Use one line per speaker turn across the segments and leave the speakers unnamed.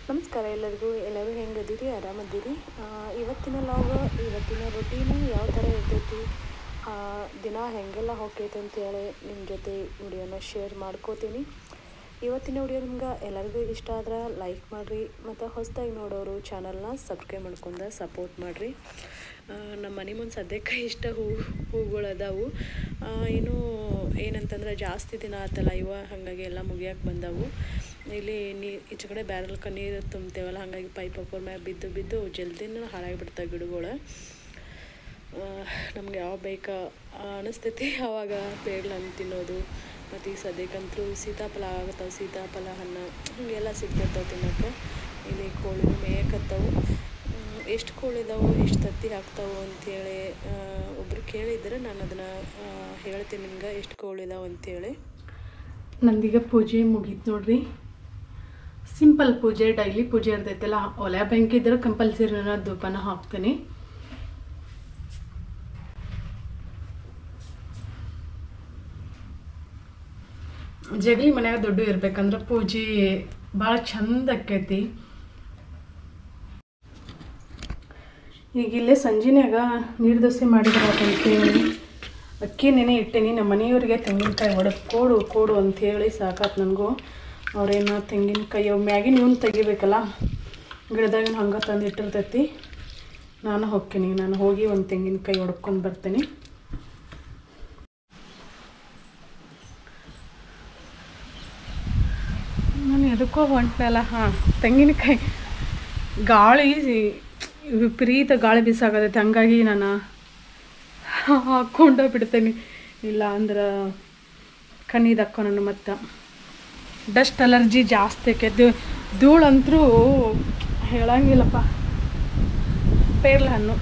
ನಮಸ್ಕಾರ ಎಲ್ಲರಿಗೂ ಎಲ್ಲರೂ ಹೆಂಗದಿರಿ ಆರಾಮದಿರಿ ಆ, ಇವತ್ತಿನ ಲಾಗ ಇವತ್ತಿನ ರೊಟೀನು ಯಾವ ಥರ ಇರ್ತೈತಿ ಆ, ದಿನ ಹೆಂಗೆಲ್ಲ ಹೋಗ್ತೈತೆ ಅಂತೇಳಿ ನಿಮ್ಮ ಜೊತೆ ವಿಡಿಯೋನ ಶೇರ್ ಮಾಡ್ಕೋತೀನಿ ಇವತ್ತಿನ ವಿಡಿಯೋ ನಿಮ್ಗೆ ಎಲ್ಲರಿಗೂ ಇಷ್ಟ ಆದ್ರೆ ಲೈಕ್ ಮಾಡಿರಿ ಮತ್ತು ಹೊಸದಾಗಿ ನೋಡೋರು ಚಾನಲ್ನ ಸಬ್ಸ್ಕ್ರೈಬ್ ಮಾಡ್ಕೊಂಡು ಸಪೋರ್ಟ್ ಮಾಡಿರಿ ನಮ್ಮ ಮನೆ ಮುಂದೆ ಸದ್ಯಕ್ಕೆ ಇಷ್ಟ ಹೂ ಹೂಗಳು ಅದಾವು ಆ, ಇನ್ನು ಏನಂತಂದ್ರೆ ಜಾಸ್ತಿ ದಿನ ಆತಲ್ಲ ಇವ ಹಾಗಾಗಿ ಎಲ್ಲ ಮುಗಿಯಕ್ಕೆ ಬಂದವು ಇಲ್ಲಿ ನೀ ಈಚೆ ಕಡೆ ಬ್ಯಾರಲ್ಕ ನೀರು ತುಂಬ್ತೇವಲ್ಲ ಹಾಗಾಗಿ ಪೈಪ್ ಅಪ್ಪರ ಮ್ಯಾಗ ಬಿದ್ದು ಬಿದ್ದು ಜಲ್ದಿನ ಹಾಳಾಗಿಬಿಡ್ತಾವೆ ಗಿಡಗಳು ನಮ್ಗೆ ಯಾವ ಬೇಕಾ ಅನಿಸ್ತೈತಿ ಅವಾಗ ಪೇರ್ಲ ಹಣ್ಣು ತಿನ್ನೋದು ಮತ್ತು ಈಗ ಸದ್ಯಕ್ಕಂತೂ ಸೀತಾಫಲ ಆಗತ್ತಾವ ಸೀತಾಫಲ ಹಣ್ಣು ಹೀಗೆಲ್ಲ ಸಿಗ್ತಿರ್ತಾವೆ ತಿನ್ನೋಕೆ ಇಲ್ಲಿ ಕೋಳಿನೂ ಮೇಯಕತ್ತವು ಎಷ್ಟು ಕೋಳಿ ಇದಾವೆ ಎಷ್ಟು ತತ್ತಿ ಹಾಕ್ತಾವೆ ಅಂಥೇಳಿ ಒಬ್ರು ಕೇಳಿದ್ರೆ ನಾನು ಅದನ್ನು ಹೇಳ್ತೀನಿ ನಿಮ್ಗೆ ಎಷ್ಟು ಕೋಳಿ ಇದಾವೆ ಅಂಥೇಳಿ
ನಂದೀಗ ಪೂಜೆ ಮುಗೀತು ನೋಡ್ರಿ ಸಿಂಪಲ್ ಪೂಜೆ ಡೈಲಿ ಪೂಜೆ ಇರ್ತೈತಲ್ಲ ಒಲೆ ಬೆಂಕಿ ಇದ್ರೆ ಕಂಪಲ್ಸರಿ ನಾನು ಧೂಪನ ಹಾಕ್ತೀನಿ ಜಗಲಿ ಮನ್ಯಾಗ ದೊಡ್ಡ ಇರ್ಬೇಕಂದ್ರೆ ಪೂಜೆ ಭಾಳ ಚಂದ ಆಕೈತಿ ಈಗ ಇಲ್ಲೇ ಸಂಜಿನ್ಯಾಗ ನೀರು ದೋಸೆ ಮಾಡಿದ್ರಾತಂತೇಳಿ ಅಕ್ಕಿ ನೆನೆ ಇಟ್ಟೇನಿ ನಮ್ಮ ಮನೆಯವ್ರಿಗೆ ತೆಂಗಿನಕಾಯಿ ಒಡೆದು ಕೊಡು ಕೊಡು ಅಂಥೇಳಿ ಸಾಕಾತು ನನಗೂ ಅವ್ರೇನು ತೆಂಗಿನಕಾಯಿ ಅವು ಮ್ಯಾಗಿನ ಇವನು ತೆಗಿಬೇಕಲ್ಲ ಗಿಡದಾಗಿನ ಹಂಗೆ ತಂದು ಇಟ್ಟಿರ್ತೈತಿ ನಾನು ಹೋಗ್ತೀನಿ ನಾನು ಹೋಗಿ ಒಂದು ತೆಂಗಿನಕಾಯಿ ಹೊಡ್ಕೊಂಡು ಬರ್ತೀನಿ ನಾನು ಎದಕ್ಕೋ ಹೊಂಟ್ನಲ್ಲ ಹಾಂ ತೆಂಗಿನಕಾಯಿ ಗಾಳಿ ವಿಪರೀತ ಗಾಳಿ ಬೀಸಾಗತೈತೆ ಹಂಗಾಗಿ ನಾನು ಹಾಕ್ಕೊಂಡ ಬಿಡ್ತೇನೆ ಇಲ್ಲ ಅಂದ್ರೆ ಕಣ್ಣಿದಕ್ಕೋ ನಾನು ಮತ್ತು ಡಸ್ಟ್ ಅಲರ್ಜಿ ಜಾಸ್ತಿ ಆಕೈತಿ ಧೂಳಂತರೂ ಹೇಳಂಗಿಲ್ಲಪ್ಪ ಪೇರ್ಲ ಹಣ್ಣು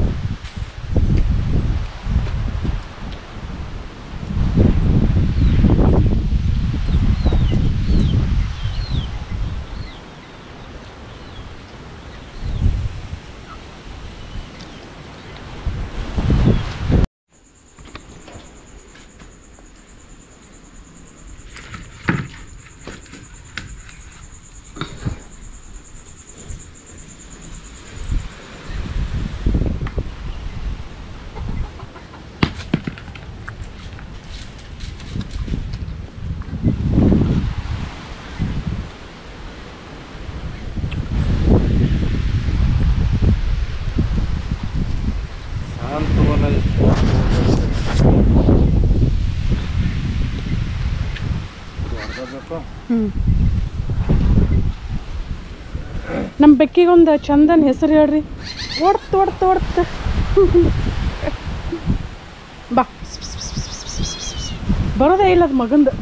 ಹ್ಞೂ ನಮ್ಮ ಬೆಕ್ಕಿಗೊಂದು ಚಂದನ್ ಹೆಸರು ಹೇಳ್ರಿ ಓಡ್ತು ಓಡ್ತು ಓಡ್ತು ಬಾ ಬರೋದೇ ಇಲ್ಲ ಅದು ಮಗಂದು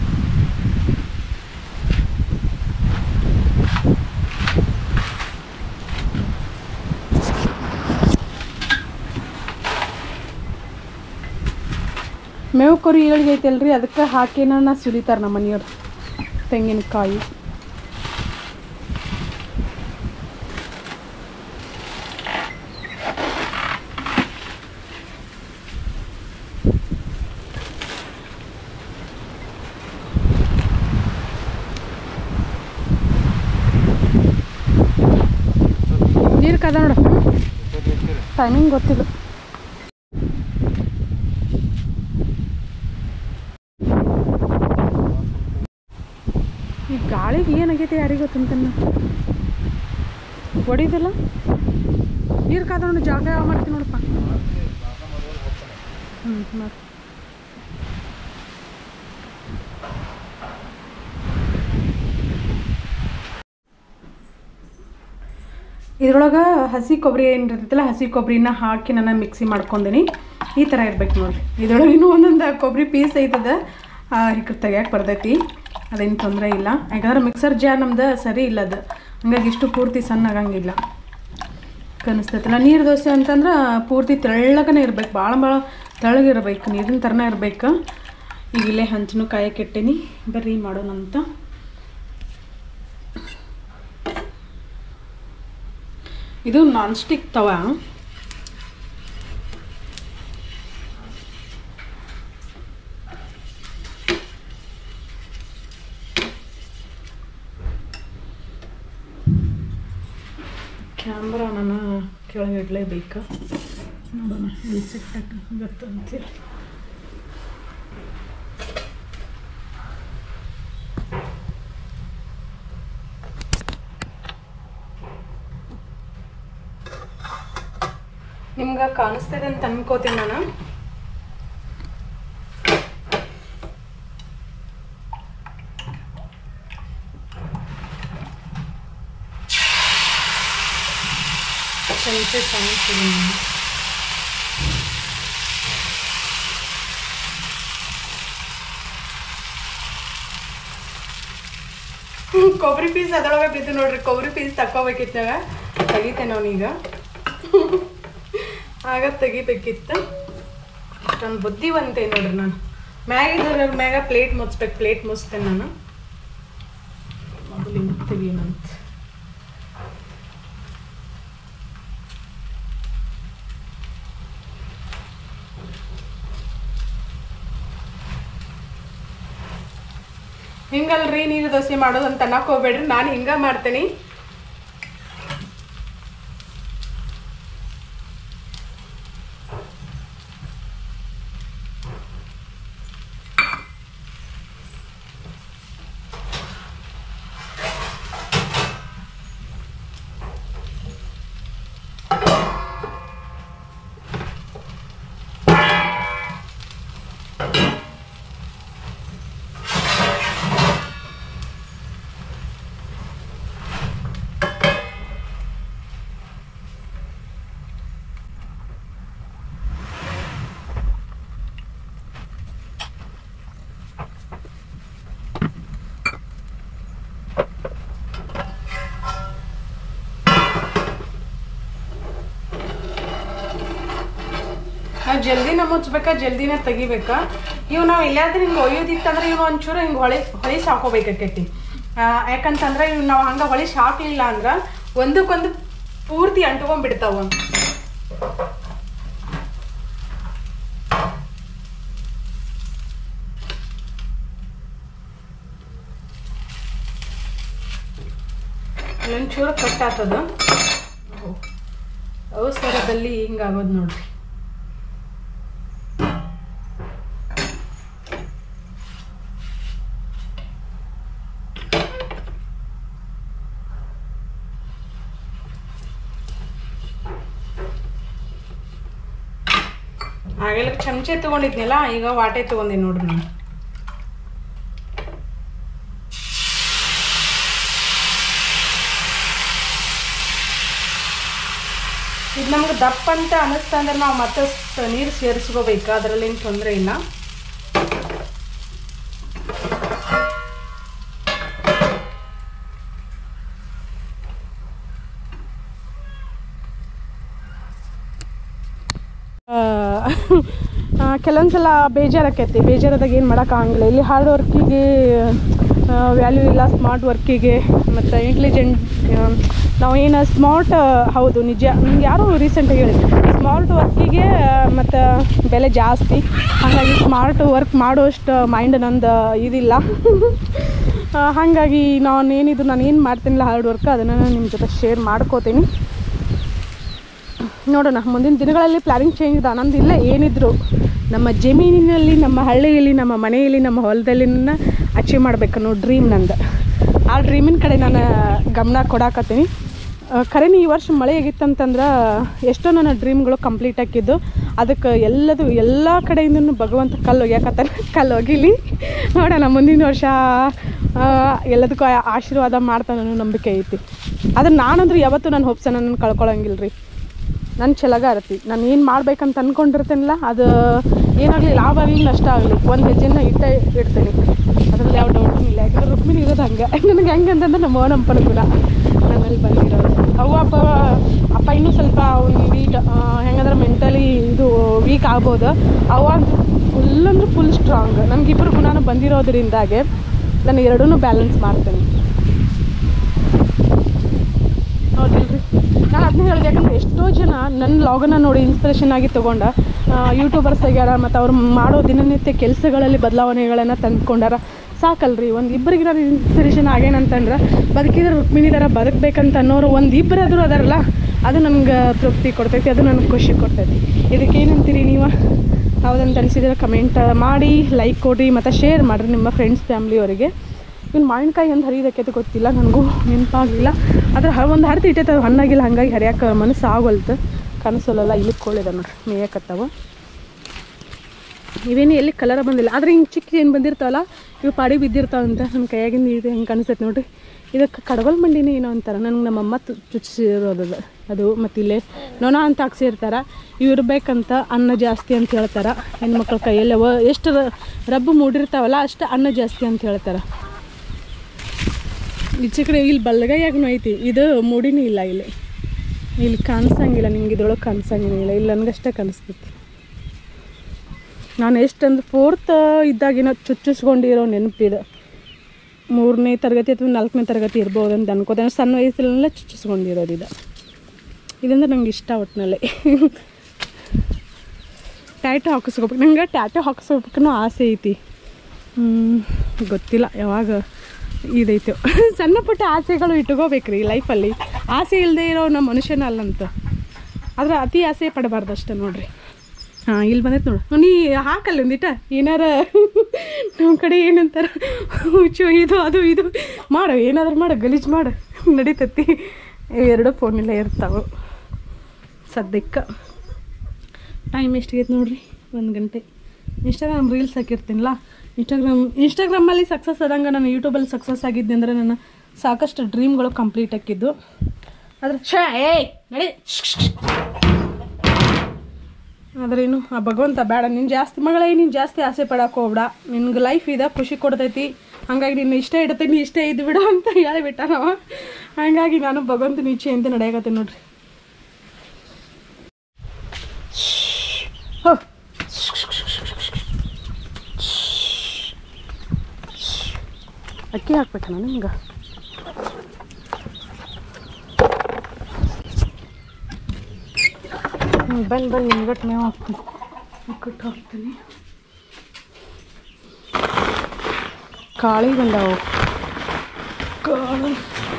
ಮೇವು ಕೊರಿ ಏಳಿಗೆ ಐತಲ್ರಿ ಅದಕ್ಕೆ ಹಾಕಿನ ಸುಲಿತಾರೆ ನಮ್ಮ ಮನೆಯವ್ರು ತೆಂಗಿನಕಾಯಿ ನೀರು ಕದ ನೋಡು ಟೈಮಿಂಗ್ ಗೊತ್ತಿಲ್ಲ ಈ ಗಾಳಿಗೆ ಏನಾಗೈತೆ ಯಾರಿಗೆ ಗೊತ್ತಂತನ್ನ ಹೊಡಿದಿಲ್ಲ ನೀರು ಕಾದ ನೋಡಿ ಜಾಗ ಯಾವ ಮಾಡ್ತೀನಿ ನೋಡಪ್ಪ ಹ್ಞೂ ಮಾಡಿ ಇದ್ರೊಳಗೆ ಹಸಿ ಕೊಬ್ಬರಿ ಏನು ಇರ್ತೈತಲ್ಲ ಹಸಿ ಕೊಬ್ಬರಿನ ಹಾಕಿ ನಾನು ಮಿಕ್ಸಿ ಮಾಡ್ಕೊಂಡೀನಿ ಈ ಥರ ಇರ್ಬೇಕು ನೋಡ್ರಿ ಇದ್ರೊಳಗೆ ಇನ್ನೂ ಒಂದೊಂದು ಕೊಬ್ಬರಿ ಪೀಸ್ ಐತದ ಈಗ ತೆಗಿಯಕ್ಕೆ ಬರ್ತೈತಿ ಅದೇನು ತೊಂದರೆ ಇಲ್ಲ ಯಾಕಂದ್ರೆ ಮಿಕ್ಸರ್ ಜಾರ್ ನಮ್ದು ಸರಿ ಇಲ್ಲ ಅದು ಹಂಗಾಗಿ ಇಷ್ಟು ಪೂರ್ತಿ ಸಣ್ಣ ಆಗಂಗಿಲ್ಲ ಕನಿಸ್ತೈತಲ್ಲ ನೀರು ದೋಸೆ ಅಂತಂದ್ರೆ ಪೂರ್ತಿ ತೆಳ್ಳಗನೇ ಇರ್ಬೇಕು ಭಾಳ ಭಾಳ ತೆಳ್ಳಗಿರ್ಬೇಕು ನೀರಿನ ಥರನೇ ಇರ್ಬೇಕು ಈಗ ಇಲ್ಲೇ ಹಂಚನು ಕಾಯಕ್ಕೆ ಇಟ್ಟೀನಿ ಬರ್ರಿ ಮಾಡೋಣಂತ ಇದು ನಾನ್ ಸ್ಟಿಕ್ ತವ ಕ್ಯಾಮ್ರಾ ನಾನು ಕೆಳಗೆ ಇಡಲೇಬೇಕಾ ನೋಡೋಣ ಎಲ್ಲಿ ಸಿಕ್ಕಾಗತ್ತಂತೇಳಿ ನಿಮ್ಗೆ ಕಾಣಿಸ್ತಿದೆ ಅಂತ ಅನ್ಕೋತೀನಿ ನಾನು ಚಮಚೆ ಕಾಣಿಸ್ತಿದೆ ನಾನು ಕೊಬ್ಬರಿ ಪೀಸ್ ಅದರೊಳಗೆ ಬಿದ್ದು ನೋಡ್ರಿ ಕೊಬ್ಬರಿ ಪೀಸ್ ತಕೋಬೇಕಿತ್ತಾಗ ತೆಗಿತೇನೆ ಅವನೀಗ ಆಗ ತೆಗಿಬೇಕಿತ್ತು ನನ್ನ ಬುದ್ಧಿವಂತೆ ನೋಡ್ರಿ ನಾನು ಮ್ಯಾಗ ಇದ್ರ ಮ್ಯಾಗ ಪ್ಲೇಟ್ ಮುಚ್ಬೇಕು ಪ್ಲೇಟ್ ಮುಚ್ತೇನೆ ನಾನು ಮೊದಲು ತೆಗೀನಂತ ಹಿಂಗಲ್ರಿ ನೀರು ದೋಸೆ ಮಾಡೋದು ಅಂತ ಅನ್ನಕ್ಕೆ ಹೋಗ್ಬೇಡ್ರಿ ನಾನು ಹಿಂಗ ಮಾಡ್ತೀನಿ ನಾವು ಜಲ್ದಿನ ಮುಚ್ಬೇಕಾ ಜಲ್ದಿನ ತೆಗಿಬೇಕಾ ಇವು ನಾವು ಎಲ್ಲಾದ್ರೂ ಹಿಂಗೆ ಒಯ್ಯೋದಿತ್ತಂದ್ರೆ ಇವು ಒಂಚೂರು ಹಿಂಗೆ ಹೊಳಿ ಹೊಳಿಸಿ ಹಾಕೋಬೇಕಾಕೈತಿ ಯಾಕಂತಂದ್ರೆ ಇವು ನಾವು ಹಂಗೆ ಹೊಳಿಸಿ ಹಾಕ್ಲಿಲ್ಲ ಅಂದ್ರೆ ಒಂದಕ್ಕೊಂದು ಪೂರ್ತಿ ಅಂಟ್ಕೊಂಡ್ಬಿಡ್ತಾವ ಒಂಚೂರು ಕಟ್ ಆಗ್ತದ ಅವಸರದಲ್ಲಿ ಹಿಂಗಾಗೋದು ನೋಡ್ರಿ ಆಗೆಲ್ಲ ಚಮಚೆ ತಗೊಂಡಿದ್ನಲ್ಲ ಈಗ ವಾಟೆ ತಗೊಂಡಿನಿ ನೋಡ್ರಿ ನಾನು ಇದು ನಮ್ಗೆ ದಪ್ಪ ಅಂತ ಅನಿಸ್ತಾ ಅಂದ್ರೆ ನಾವು ಮತ್ತಷ್ಟು ನೀರು ಸೇರಿಸ್ಕೋಬೇಕು ಅದರಲ್ಲೇನು ತೊಂದರೆ ಇಲ್ಲ ಕೆಲವೊಂದು ಸಲ ಬೇಜಾರಾಕೈತಿ ಬೇಜಾರಾದಾಗ ಏನು ಮಾಡೋಕ್ಕಾಗಂಗಿಲ್ಲ ಇಲ್ಲಿ ಹಾರ್ಡ್ ವರ್ಕಿಗೆ ವ್ಯಾಲ್ಯೂ ಇಲ್ಲ ಸ್ಮಾರ್ಟ್ ವರ್ಕಿಗೆ ಮತ್ತು ಇಂಟೆಲಿಜೆಂಟ್ ನಾವು ಏನು ಸ್ಮಾರ್ಟ್ ಹೌದು ನಿಜ ನಂಗೆ ಯಾರೋ ರೀಸೆಂಟಾಗಿ ಹೇಳಿ ಸ್ಮಾರ್ಟ್ ವರ್ಕಿಗೆ ಮತ್ತು ಬೆಲೆ ಜಾಸ್ತಿ ಹಾಗಾಗಿ ಸ್ಮಾರ್ಟ್ ವರ್ಕ್ ಮಾಡೋಷ್ಟು ಮೈಂಡ್ ನಂದು ಇದಿಲ್ಲ ಆ, ಹಾಗಾಗಿ ನಾನು ಏನಿದು ನಾನು ಏನು ಮಾಡ್ತೀನಿಲ್ಲ ಹಾರ್ಡ್ ವರ್ಕ್ ಅದನ್ನು ನಾನು ನಿಮ್ಮ ಜೊತೆ ಶೇರ್ ಮಾಡ್ಕೋತೀನಿ ನೋಡೋಣ ಮುಂದಿನ ದಿನಗಳಲ್ಲಿ ಪ್ಲಾನಿಂಗ್ ಚೇಂಜ್ ಇದೆ ನಂದು ಇಲ್ಲ ಏನಿದ್ರು ನಮ್ಮ ಜಮೀನಿನಲ್ಲಿ ನಮ್ಮ ಹಳ್ಳಿಯಲ್ಲಿ ನಮ್ಮ ಮನೆಯಲ್ಲಿ ನಮ್ಮ ಹೊಲದಲ್ಲಿ ಅಚೀವ್ ಮಾಡ್ಬೇಕು ಅನ್ನೋ ಡ್ರೀಮ್ ನಂದು ಆ ಡ್ರೀಮಿನ ಕಡೆ ನಾನು ಗಮನ ಕೊಡಾಕತ್ತೀನಿ ಖರೇನಿ ಈ ವರ್ಷ ಮಳೆ ಆಗಿತ್ತಂತಂದ್ರೆ ಎಷ್ಟೋ ನನ್ನ ಡ್ರೀಮ್ಗಳು ಕಂಪ್ಲೀಟ್ ಆಗಿದ್ದು ಅದಕ್ಕೆ ಎಲ್ಲದು ಎಲ್ಲ ಕಡೆಯಿಂದನೂ ಭಗವಂತ ಕಲ್ಲು ಒಗ್ಯಾಕತ್ತಾನ ಕಲ್ಲು ಒಗಿಲಿ ನೋಡೋಣ ಮುಂದಿನ ವರ್ಷ ಆ, ಎಲ್ಲದಕ್ಕೂ ಆ- ಆಶೀರ್ವಾದ ಮಾಡ್ತಾನೆ ಅನ್ನೋ ನಂಬಿಕೆ ಐತಿ ಆದ್ರೆ ನಾನಂದ್ರೆ ಯಾವತ್ತೂ ನನ್ನ ಹೋಪ್ಸ ನನ್ನ ಕಳ್ಕೊಳಂಗಿಲ್ಲ ರೀ ನನ್ನ ಛಲಗ ಇರತಿ ನಾನು ಏನು ಮಾಡ್ಬೇಕಂತ ಅಂದ್ಕೊಂಡಿರ್ತೀನಲ್ಲ ಅದು ಏನಾಗಲಿ ಲಾಭ ಆಗಲಿ ನಷ್ಟ ಆಗಲಿ ಒಂದು ಹೆಜ್ಜೆನ ಇಟ್ಟೇ ಇಡ್ತೀನಿ ಅದ್ರಲ್ಲಿ ಯಾವ ಡೌಟೂ ಇಲ್ಲ ಯಾಕಂದ್ರೆ ರುಕ್ಮಿಣಿ ಇರೋದು ಹಂಗೆ ನನಗೆ ಹೆಂಗೆ ಅಂತಂದ್ರೆ ನಮ್ಮ ಅವನಪ್ಪನ ಗುಣ ನನ್ನಲ್ಲಿ ಬಂದಿರೋದು ಅವು ಅಪ್ಪ ಅಪ್ಪ ಇನ್ನೂ ಸ್ವಲ್ಪ ಒಂದು ವೀಟ್ ಹೆಂಗಂದ್ರೆ ಮೆಂಟಲಿ ಇದು ವೀಕ್ ಆಗ್ಬೋದು ಅವ ಫುಲ್ ಅಂದ್ರೆ ಫುಲ್ ಸ್ಟ್ರಾಂಗ್ ನನಗಿಬ್ಬರು ಗುಣನೂ ಬಂದಿರೋದ್ರಿಂದಾಗೆ ನಾನು ಎರಡೂ ಬ್ಯಾಲೆನ್ಸ್ ಮಾಡ್ತೀನಿ ಹೌದಿಲ್ರಿ ನಾನು ಅದನ್ನ ಹೇಳಿದೆ ಯಾಕಂದ್ರೆ ಎಷ್ಟೋ ಜನ ನನ್ನ ಲಾಗನ್ನ ನೋಡಿ ಇನ್ಸ್ಪಿರೇಷನ್ ಆಗಿ ತೊಗೊಂಡ ಯೂಟ್ಯೂಬರ್ಸ್ ಆಗ್ಯಾರ ಮತ್ತು ಅವ್ರು ಮಾಡೋ ದಿನನಿತ್ಯ ಕೆಲಸಗಳಲ್ಲಿ ಬದಲಾವಣೆಗಳನ್ನು ತಂದ್ಕೊಂಡಾರ ಸಾಕಲ್ರಿ ಒಂದು ಇಬ್ಬರಿಗೆ ನಾನು ಇನ್ಸ್ಪಿರೇಷನ್ ಆಗೇನಂತಂದ್ರೆ ಬದುಕಿದ್ರೆ ರುಕ್ಮಿಣಿ ಥರ ಬದುಕಬೇಕಂತ ಅನ್ನೋರು ಒಂದು ಇಬ್ಬರಾದರೂ ಅದಾರಲ್ಲ ಅದು ನನಗೆ ತೃಪ್ತಿ ಕೊಡ್ತೈತಿ ಅದು ನನಗೆ ಖುಷಿ ಕೊಡ್ತೈತಿ ಇದಕ್ಕೆ ಏನಂತೀರಿ ನೀವು ಹೌದಂತ ಅನಿಸಿದ್ರೆ ಕಮೆಂಟ್ ಮಾಡಿ ಲೈಕ್ ಕೊಡಿರಿ ಮತ್ತು ಶೇರ್ ಮಾಡಿರಿ ನಿಮ್ಮ ಫ್ರೆಂಡ್ಸ್ ಫ್ಯಾಮ್ಲಿಯವರಿಗೆ ಇನ್ನು ಮಾವಿನಕಾಯಿ ಒಂದು ಹರಿಯೋದಕ್ಕೆ ಗೊತ್ತಿಲ್ಲ ನನಗೂ ನೆನಪಾಗಲಿಲ್ಲ ಅದ್ರ ಹ ಒಂದು ಹರಿದು ಇಟ್ಟೈತೆ ಅದು ಹಣ್ಣಾಗಿಲ್ಲ ಹಾಗಾಗಿ ಹರಿಯೋಕೆ ಮನಸ್ಸು ಆಗೋಲ್ತು ಕನಸಲ್ಲ ಇಳಿಕೊಳ್ಳಿದೆ ನೋಡ್ರಿ ಮೇಯಕತ್ತಾವ ಇವೇನು ಎಲ್ಲಿ ಕಲರ್ ಬಂದಿಲ್ಲ ಆದರೆ ಹಿಂಗೆ ಚಿಕ್ಕ ಏನು ಬಂದಿರ್ತಾವಲ್ಲ ಇವು ಪಾಡಿ ಬಿದ್ದಿರ್ತಾವಂತ ನನ್ನ ಕೈಯಾಗಿಂದ ಇದು ಹಿಂಗೆ ಕಾಣಿಸ್ತೈತೆ ನೋಡ್ರಿ ಇದಕ್ಕೆ ಕಡಗಲ್ ಮಂಡಿನೇ ಏನೋ ಅಂತಾರೆ ನನಗೆ ನಮ್ಮಮ್ಮ ತು- ಚುಚ್ಚಿರೋದು ಅದು. ಅದು ಮತ್ತು ಇಲ್ಲೇ ನೊಣ ಅಂತ ಹಾಕ್ಸಿರ್ತಾರೆ ಇವು ಇರ್ಬೇಕಂತ ಅನ್ನ ಜಾಸ್ತಿ ಅಂತ ಹೇಳ್ತಾರೆ ಹೆಣ್ಮಕ್ಳ ಕೈಯಲ್ಲಿ ಅವ ಎಷ್ಟು ರ- ರಬ್ಬು ಮೂಡಿರ್ತಾವಲ್ಲ ಅಷ್ಟು ಅನ್ನ ಜಾಸ್ತಿ ಅಂತ ಹೇಳ್ತಾರೆ ಈಚೆ ಕಡೆ ಇಲ್ಲಿ ಬಲಗೈಯಾಗೂ ಐತಿ ಇದು ಮೂಡಿನೂ ಇಲ್ಲ ಇಲ್ಲಿ ಇಲ್ಲಿ ಕಾಣಿಸಂಗಿಲ್ಲ ನಿಮ್ಗೆ ಇದ್ರೊಳಗೆ ಕಾಣಿಸಂಗಿಲ್ಲ ಇಲ್ಲಿ ನನಗಷ್ಟೇ ಕಾಣಿಸ್ತೈತಿ ನಾನು ಎಷ್ಟಂದ್ರೆ ಫೋರ್ತ್ ಇದ್ದಾಗೇನೋ ಚುಚ್ಚಿಸ್ಕೊಂಡಿರೋ ನೆನಪಿದೆ ಮೂರನೇ ತರಗತಿ ಅಥವಾ ನಾಲ್ಕನೇ ತರಗತಿ ಇರ್ಬೋದು ಅಂತ ಅನ್ಕೋತೇನೆ ಸಣ್ಣ ವಯಸ್ಸಲ್ಲೆಲ್ಲ ಚುಚ್ಚಿಸ್ಕೊಂಡಿರೋದು ಇದು ಇದಂದ್ರೆ ನಂಗೆ ಇಷ್ಟ ಒಟ್ಟಿನಲ್ಲಿ ಟ್ಯಾಟು ಹಾಕಿಸ್ಕೋಬೇಕು ನಂಗೆ ಟ್ಯಾಟು ಹಾಕಿಸ್ಕೋಬೇಕನ್ನೋ ಆಸೆ ಐತಿ ಹ್ಮ್, ಗೊತ್ತಿಲ್ಲ ಯಾವಾಗ ಇದೈತೆ ಸಣ್ಣ ಪುಟ್ಟ ಆಸೆಗಳು ಇಟ್ಕೋಬೇಕ್ರಿ ಲೈಫಲ್ಲಿ ಆಸೆ ಇಲ್ಲದೆ ಇರೋ ನಮ್ಮ ಮನುಷ್ಯನ ಅಲ್ಲಂತ ಆದ್ರೆ ಅತಿ ಆಸೆ ಪಡಬಾರ್ದು ಅಷ್ಟೇ ನೋಡ್ರಿ ಹಾಂ ಇಲ್ಲಿ ಬಂದೈತೆ ನೋಡು ನೀ ಹಾಕಲ್ಲ ಒಂದಿಟ ಏನಾರ ನಮ್ಮ ಕಡೆ ಏನಂತಾರೆ ಹುಚ್ಚು ಇದು ಅದು ಇದು ಮಾಡು ಏನಾದ್ರು ಮಾಡು ಗಲೀಜು ಮಾಡು ನಡೀತತಿ ಇವೆರಡು ಫೋನಿಲ್ಲ ಇರ್ತಾವೆ ಸದ್ಯಕ್ಕೆ ಟೈಮ್ ಎಷ್ಟಾಗೈತೆ ನೋಡ್ರಿ ಒಂದು ಗಂಟೆ ಇನ್ಸ್ಟಾಗ್ರಾಮ್ ರೀಲ್ಸ್ ಹಾಕಿರ್ತೀನಲ್ಲ ಇನ್ಸ್ಟಾಗ್ರಾಮ್ ಇನ್ಸ್ಟಾಗ್ರಾಮಲ್ಲಿ ಸಕ್ಸಸ್ ಆದಂಗೆ ನಾನು ಯೂಟ್ಯೂಬಲ್ಲಿ ಸಕ್ಸಸ್ ಆಗಿದ್ದೆ ಅಂದರೆ ನನ್ನ ಸಾಕಷ್ಟು ಡ್ರೀಮ್ಗಳು ಕಂಪ್ಲೀಟ್ ಆಕಿದ್ದು ಆದರೆ ಶೇ ಏಯ್ ನಡಿ ಆದ್ರೇನು ಆ ಭಗವಂತ ಬೇಡ ನೀನು ಜಾಸ್ತಿ ಮಗಳೇ ನೀನು ಜಾಸ್ತಿ ಆಸೆ ಪಡಕ್ಕೆ ಹೋಗ್ಬೇಡ ನಿನ್ಗೆ ಲೈಫ್ ಇದೆ ಖುಷಿ ಕೊಡ್ತೈತಿ ಹಂಗಾಗಿ ನಿನ್ನ ಇಷ್ಟ ಇಡ್ತೀನಿ ಇಷ್ಟೇ ಇದ್ದು ಬಿಡು ಅಂತ ಹೇಳಿಬಿಟ್ಟ ನಾವು ಹಂಗಾಗಿ ನಾನು ಭಗವಂತನ ಇಚ್ಛೆ ಅಂತ ನಡೆಯಕತ್ತೀನಿ ನೋಡ್ರಿ ಹೋ. ಅಕ್ಕಿ ಹಾಕ್ಬೇಕಣ್ಣ ನಿಮ್ಗೆ ಹ್ಞೂ ಬನ್ನಿ ಬನ್ನಿ ನಿಮ್ಗಟ್ಟು ಮೇವು ಹಾಕ್ತೀನಿ ಇಕ್ಕಟ್ಟು ಹಾಕ್ತೀನಿ ಕಾಳಿ ಬಂದಾವು ಕಾಳು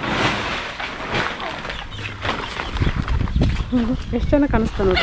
ಎಷ್ಟು ಜನ ಕಾಣಿಸ್ತಾ ನೋಡ್ರಿ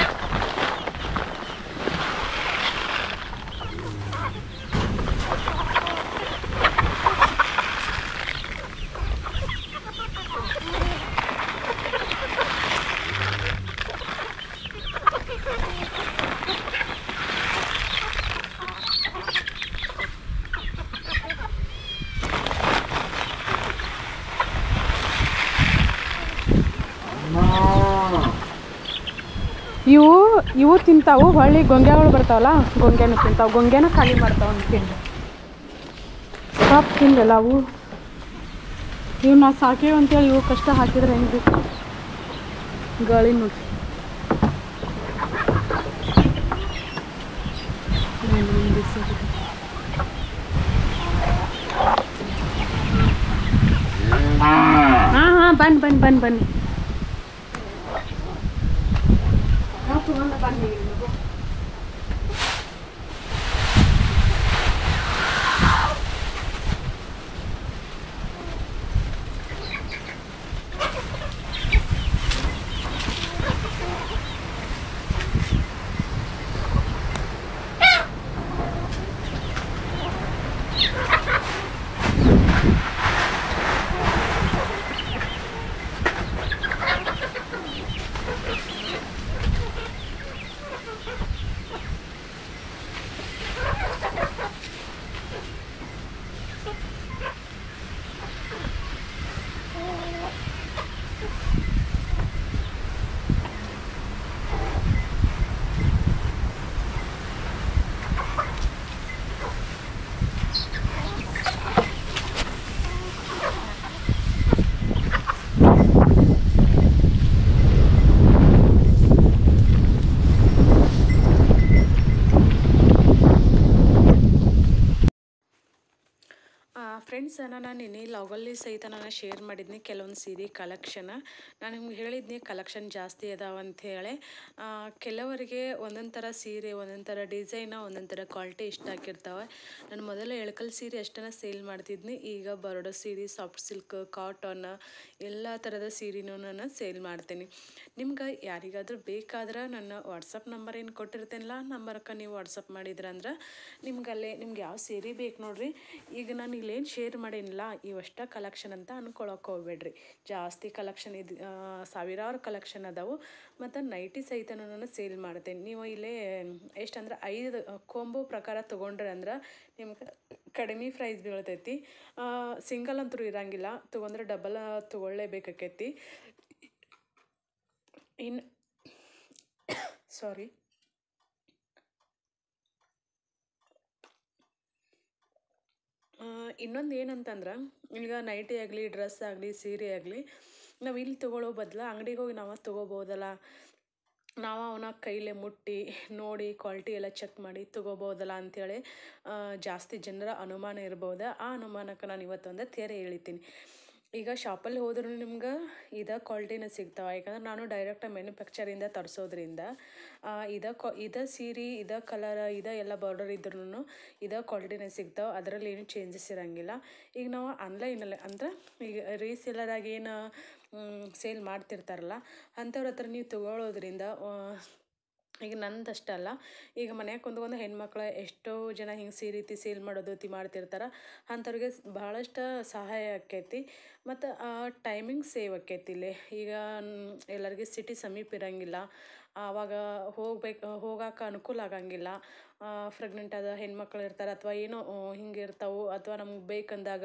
ಇವು ಇವು ತಿಂತಾವು ಹೊಳ್ಳಿ ಗೊಂಗ್ಯಾಗಳು ಬರ್ತಾವಲ್ಲ ಗೊಂಗ್ಯಾನು ತಿಂತಾವು ಗೊಂಗ್ಯಾನ ಖಾಲಿ ಮಾಡ್ತಾವ ಅಂತ ತಿಂದು ಪಾಪ್ ತಿಂದಲ್ಲ ಅವು ಇವು ನಾವು ಸಾಕೇವು ಅಂತೇಳಿ ಇವು ಕಷ್ಟ ಹಾಕಿದ್ರೆ ಹೆಂಗೆ ಗಾಳಿ ನೋಡಿ ಏನೇನ್ ಬಿಸಾಡಿದೆ. ಹಾಂ ಹಾಂ ಬನ್ನಿ ಬನ್ನಿ ಬನ್ನಿ ಬನ್ನಿ
ಫ್ರೆಂಡ್ಸ್ ನಾನು ನಿನ್ನೆ ಲಾಗಲ್ಲಿ ಸಹಿತ ನಾನು ಶೇರ್ ಮಾಡಿದ್ನಿ ಕೆಲವೊಂದು ಸೀರೆ ಕಲೆಕ್ಷನ್ ನಾನು ನಿಮ್ಗೆ ಹೇಳಿದ್ನಿ ಕಲೆಕ್ಷನ್ ಜಾಸ್ತಿ ಅದಾವ ಅಂಥೇಳಿ ಕೆಲವರಿಗೆ ಒಂದೊಂದು ಥರ ಸೀರೆ ಒಂದೊಂದು ಥರ ಡಿಸೈನ ಒಂದೊಂದು ಥರ ಕ್ವಾಲಿಟಿ ಇಷ್ಟ ಆಗಿರ್ತಾವೆ ನಾನು ಮೊದಲ ಎಳ್ಕಲ್ ಸೀರೆ ಅಷ್ಟನ್ನು ಸೇಲ್ ಮಾಡ್ತಿದ್ನಿ ಈಗ ಬರೋಡೋ ಸೀರೆ ಸಾಫ್ಟ್ ಸಿಲ್ಕ್ ಕಾಟನ್ ಎಲ್ಲ ಥರದ ಸೀರೆನೂ ನಾನು ಸೇಲ್ ಮಾಡ್ತೀನಿ ನಿಮ್ಗೆ ಯಾರಿಗಾದ್ರೂ ಬೇಕಾದ್ರೆ ನನ್ನ ವಾಟ್ಸಪ್ ನಂಬರ್ ಏನು ಕೊಟ್ಟಿರ್ತೇನಲ್ಲ ನಂಬರ್ಗೆ ನೀವು ವಾಟ್ಸಪ್ ಮಾಡಿದ್ರಂದ್ರೆ ನಿಮ್ಗೆ ಅಲ್ಲೇ ನಿಮ್ಗೆ ಯಾವ ಸೀರೆ ಬೇಕು ನೋಡ್ರಿ ಈಗ ನಾನು ಇಲ್ಲೇನು ಶೇರ್ ಮಾಡೇನಿಲ್ಲ ಇವಷ್ಟ ಕಲೆಕ್ಷನ್ ಅಂತ ಅನ್ಕೊಳಕ್ಕೆ ಹೋಗ್ಬೇಡ್ರಿ ಜಾಸ್ತಿ ಕಲೆಕ್ಷನ್ ಇದು ಸಾವಿರಾರು ಕಲೆಕ್ಷನ್ ಅದಾವು ಮತ್ತು ನೈಟಿ ಸಹಿತ ನಾನು ಸೇಲ್ ಮಾಡ್ತೇನೆ ನೀವು ಇಲ್ಲೇ ಎಷ್ಟಂದ್ರೆ ಐದು ಕೊಂಬು ಪ್ರಕಾರ ತೊಗೊಂಡ್ರೆ ಅಂದ್ರೆ ನಿಮ್ಗೆ ಕಡಿಮೆ ಪ್ರೈಸ್ ಬೀಳ್ತೈತಿ ಸಿಂಗಲ್ ಅಂತೂ ಇರಂಗಿಲ್ಲ ತೊಗೊಂಡ್ರೆ ಡಬಲ್ ತೊಗೊಳ್ಳೇಬೇಕಾಕೈತಿ ಇನ್ನು ಸಾರಿ ಇನ್ನೊಂದು ಏನಂತಂದ್ರೆ ಈಗ ನೈಟಿ ಆಗಲಿ ಡ್ರೆಸ್ ಆಗಲಿ ಸೀರೆ ಆಗಲಿ ನಾವು ಇಲ್ಲಿ ತೊಗೊಳ್ಳೋ ಬದಲು ಅಂಗಡಿಗೆ ಹೋಗಿ ನಾವು ತೊಗೋಬೋದಲ್ಲ ನಾವು ಅವನ ಕೈಲೇ ಮುಟ್ಟಿ ನೋಡಿ ಕ್ವಾಲಿಟಿ ಎಲ್ಲ ಚೆಕ್ ಮಾಡಿ ತೊಗೋಬೋದಲ್ಲ ಅಂಥೇಳಿ ಜಾಸ್ತಿ ಜನರ ಅನುಮಾನ ಇರ್ಬೋದು ಆ ಅನುಮಾನಕ್ಕೆ ನಾನು ಇವತ್ತೊಂದು ತೆರೆ ಎಳಿತೀನಿ ಈಗ ಶಾಪಲ್ಲಿ ಹೋದ್ರೂ ನಿಮ್ಗೆ ಇದೇ ಕ್ವಾಲಿಟಿನ ಸಿಗ್ತಾವೆ ಯಾಕಂದ್ರೆ ನಾನು ಡೈರೆಕ್ಟ್ ಮ್ಯಾನುಫ್ಯಾಕ್ಚರಿಂದ ತರಿಸೋದ್ರಿಂದ ಇದೇ ಕ್ವಾ ಇದೇ ಸೀರೆ ಇದೇ ಕಲರ್ ಇದೇ ಎಲ್ಲ ಬಾರ್ಡರ್ ಇದ್ರೂ ಇದೇ ಕ್ವಾಲಿಟಿನೇ ಸಿಗ್ತಾವೆ ಅದರಲ್ಲಿ ಏನು ಚೇಂಜಸ್ ಇರೋಂಗಿಲ್ಲ ಈಗ ನಾವು ಆನ್ಲೈನಲ್ಲಿ ಅಂದ್ರೆ ಈಗ ರೀಸೇಲರಾಗಿ ಏನು ಸೇಲ್ ಮಾಡ್ತಿರ್ತಾರಲ್ಲ ಅಂಥವ್ರ ಹತ್ರ ನೀವು ತೊಗೊಳ್ಳೋದ್ರಿಂದ ಈಗ ನಂದಷ್ಟಲ್ಲ ಈಗ ಮನ್ಯಾಗ ಕುಂತ್ಕೊಂಡು ಹೆಣ್ಮಕ್ಳು ಎಷ್ಟೋ ಜನ ಹಿಂಗೆ ಸಿ ರೀತಿ ಸೇಲ್ ಮಾಡೋದು ತಿ ಮಾಡ್ತಿರ್ತಾರೆ ಅಂಥವ್ರಿಗೆ ಭಾಳಷ್ಟು ಸಹಾಯ ಆಕ್ಕೈತಿ ಮತ್ತು ಟೈಮಿಂಗ್ ಸೇವ್ ಆಕ್ಕೈತಿ ಇಲ್ಲಿ ಈಗ ಎಲ್ಲರಿಗೆ ಸಿಟಿ ಸಮೀಪ ಇರೋಂಗಿಲ್ಲ ಆವಾಗ ಹೋಗ್ಬೇಕು ಹೋಗಕ್ಕೆ ಅನುಕೂಲ ಆಗಂಗಿಲ್ಲ ಪ್ರೆಗ್ನೆಂಟ್ ಆದ ಹೆಣ್ಮಕ್ಳು ಇರ್ತಾರೆ ಅಥವಾ ಏನೋ ಹಿಂಗೆ ಇರ್ತಾವೆ ಅಥವಾ ನಮ್ಗೆ ಬೇಕಂದಾಗ